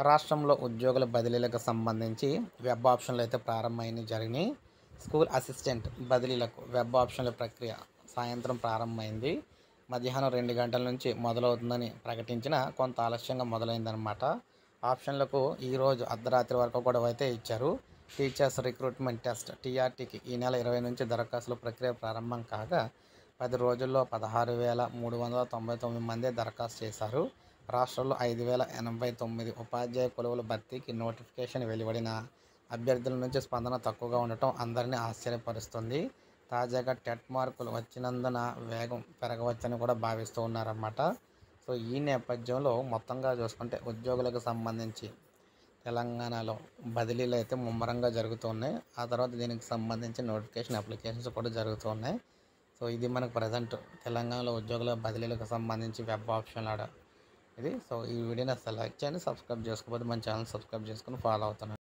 రాష్ట్రంలో ఉద్యోగుల బదిలీలకు సంబంధించి వెబ్ ఆప్షన్లు అయితే ప్రారంభమైనవి జరిగినాయి స్కూల్ అసిస్టెంట్ బదిలీలకు వెబ్ ఆప్షన్ల ప్రక్రియ సాయంత్రం ప్రారంభమైంది మధ్యాహ్నం రెండు గంటల నుంచి మొదలవుతుందని ప్రకటించిన కొంత ఆలస్యంగా మొదలైందనమాట ఆప్షన్లకు ఈరోజు అర్ధరాత్రి వరకు కూడా అయితే ఇచ్చారు టీచర్స్ రిక్రూట్మెంట్ టెస్ట్ టీఆర్టీకి ఈ నెల ఇరవై నుంచి దరఖాస్తుల ప్రక్రియ ప్రారంభం కాగా పది రోజుల్లో పదహారు వేల మూడు వందల తొంభై తొమ్మిది మంది దరఖాస్తు చేశారు రాష్ట్రంలో ఐదు వేల ఎనభై తొమ్మిది ఉపాధ్యాయ కొలువుల భర్తీకి నోటిఫికేషన్ వెలువడిన అభ్యర్థుల నుంచి స్పందన తక్కువగా ఉండటం అందరినీ ఆశ్చర్యపరుస్తుంది తాజాగా టెట్ మార్కులు వచ్చినందున వేగం పెరగవచ్చని కూడా భావిస్తూ ఉన్నారన్నమాట సో ఈ నేపథ్యంలో మొత్తంగా చూసుకుంటే ఉద్యోగులకు సంబంధించి తెలంగాణలో బదిలీలు అయితే ముమ్మరంగా జరుగుతున్నాయి ఆ తర్వాత దీనికి సంబంధించి నోటిఫికేషన్ అప్లికేషన్స్ కూడా జరుగుతున్నాయి సో ఇది మనకు ప్రజెంట్ తెలంగాణలో ఉద్యోగుల బదిలీలకు సంబంధించి వెబ్ ఆప్షన్ ఆడ ఇది సో ఈ వీడియోని అసలు లైక్ చేయండి సబ్స్క్రైబ్ చేసుకోకపోతే మన ఛానల్ సబ్స్క్రైబ్ చేసుకుని ఫాలో అవుతున్నాను